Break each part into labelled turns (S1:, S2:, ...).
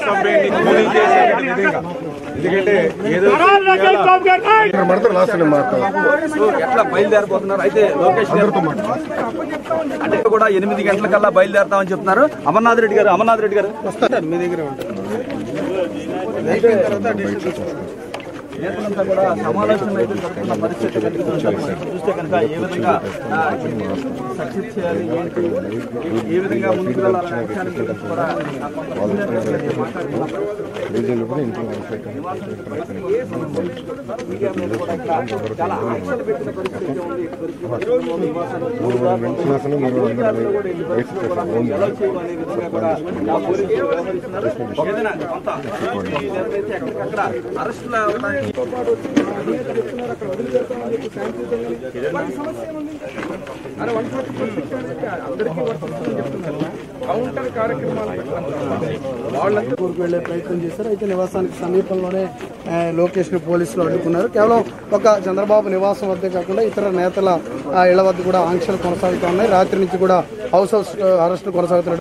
S1: పంపేయండి cooling చేసేయండి అనే విధంగా ఎందుకంటే ఏదో
S2: ఇక్కడ మాత్రం లాస్ట్ నేను మాట్లాడతాను
S3: సో ఎట్లా బయలుదేరిపోతున్నారు అయితే లోకేష్ గారు అంటే కూడా ఎనిమిది గంటలకల్లా బయలుదేరతామని చెప్తున్నారు అమర్నాథ్ రెడ్డి గారు అమర్నాథ్ రెడ్డి గారు వస్తారు మీ దగ్గర నేతలంతా కూడా సమాలోచన అయితే జరుగుతున్న పరిస్థితి కనిపిస్తుంది. చూస్తే కనుక ఏ విధంగా ఆ, సక్సెస్ చేయాలి ఏంటి ఏ విధంగా ముందుకు వెళ్ళాలనే విషయాన్ని గురించి కూడా ఆ, కొంత సీనియర్ మాట్లాడుతున్న చాలా ఆంక్షలు పెట్టిన పరిస్థితి ఉంది.
S2: మూడు వందల పెన్షన్ అసలు మూడు వందల వయసు ఓన్
S3: ఎలా చేయాలి అనే విధంగా కూడా ఆ పోలీసులు వ్యవహరిస్తున్నారు. ఏదైనా కొంత ఈ నెరవేర్చి ఎక్కడికక్కడ అరెస్టులు అవ్వడానికి
S4: ఊరికి వెళ్లే ప్రయత్నం చేశారు అయితే నివాసానికి సమీపంలోనే ఆ, లోకేష్ ని పోలీసులు అడ్డుకున్నారు కేవలం ఒక చంద్రబాబు నివాసం వద్దే కాకుండా ఇతర నేతల ఆ, ఇళ్ల వద్ద కూడా ఆంక్షలు కొనసాగుతూ ఉన్నాయి రాత్రి నుంచి కూడా హౌస్ హౌస్ అరెస్ట్ కొనసాగుతున్నట్టు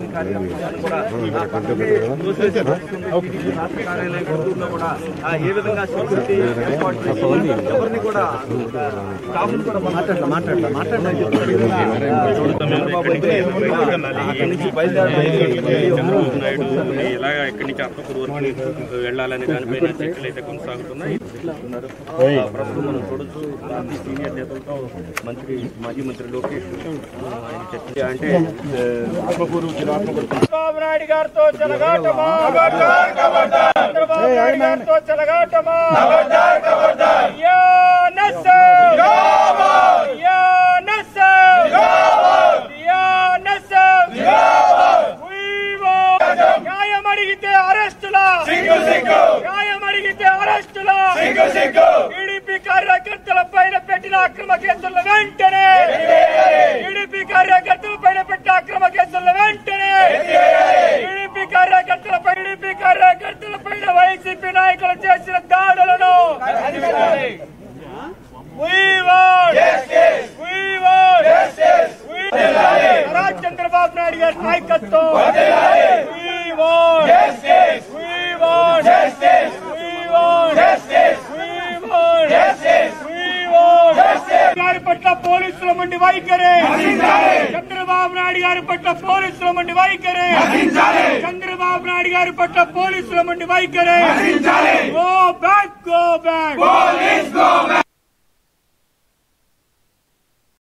S3: రాష్ట్ర కార్యాలయం గుంటూరులో కూడా ఆ, ఏ విధంగా సెక్యూరిటీ ఏర్పాటు చేసి ఎవరిని కూడా స్టాఫ్ని కూడా మాట్లాడలే మాట్లాడలే మాట్లాడలేదు చంద్రబాబు అయితే అక్కడి నుంచి బయలుదేరడం
S5: చంద్రబాబు నాయుడు ఎలాగ ఇక్కడి నుంచి అత్తపూర్ వరకు వెళ్ళాలనే దానిపైన చర్చలు అయితే కొనసాగుతున్నాయి ఆ, ప్రస్తుతం మనం చూడొచ్చు పార్టీ సీనియర్ నేతలతో మంత్రి మాజీ మంత్రి లోకేష్ ఆ, ఆయన చర్చ అంటే ఆ, ఆత్మకూరు జిల్లా ఆత్మకూరు
S6: చంద్రబాబు నాయుడు గారితో చెలగాటమా చంద్రబాబు నాయుడు గారితో చెలగాటమా యా నస్సర్ యా నస్సర్ యా నస్సర్ We want న్యాయం అడిగితే అరెస్టులా న్యాయం అడిగితే అరెస్టులా టీడీపీ కార్యకర్తల పైన పెట్టిన అక్రమ కేసుల వెంటనే టీడీపీ కార్యకర్తల పైన పెట్టిన అక్రమ కేసుల వెంటనే టీడీపీ కార్యకర్తల పై టీడీపీ కార్యకర్తల పైన వైసీపీ నాయకులు చేసిన దాడులను We want We want We Nara Chandrababu Naidu గారి నాయకత్వం We want We want We want We want We want గారి పట్ల పోలీసుల మండి వైఖరి చంద్రబాబు నాయుడు గారి పట్ల పోలీసుల మండి వైఖరి చంద్రబాబు నాయుడు గారి పట్ల పోలీసుల మండి వైఖరి గో బ్యాక్ గో బ్యాక్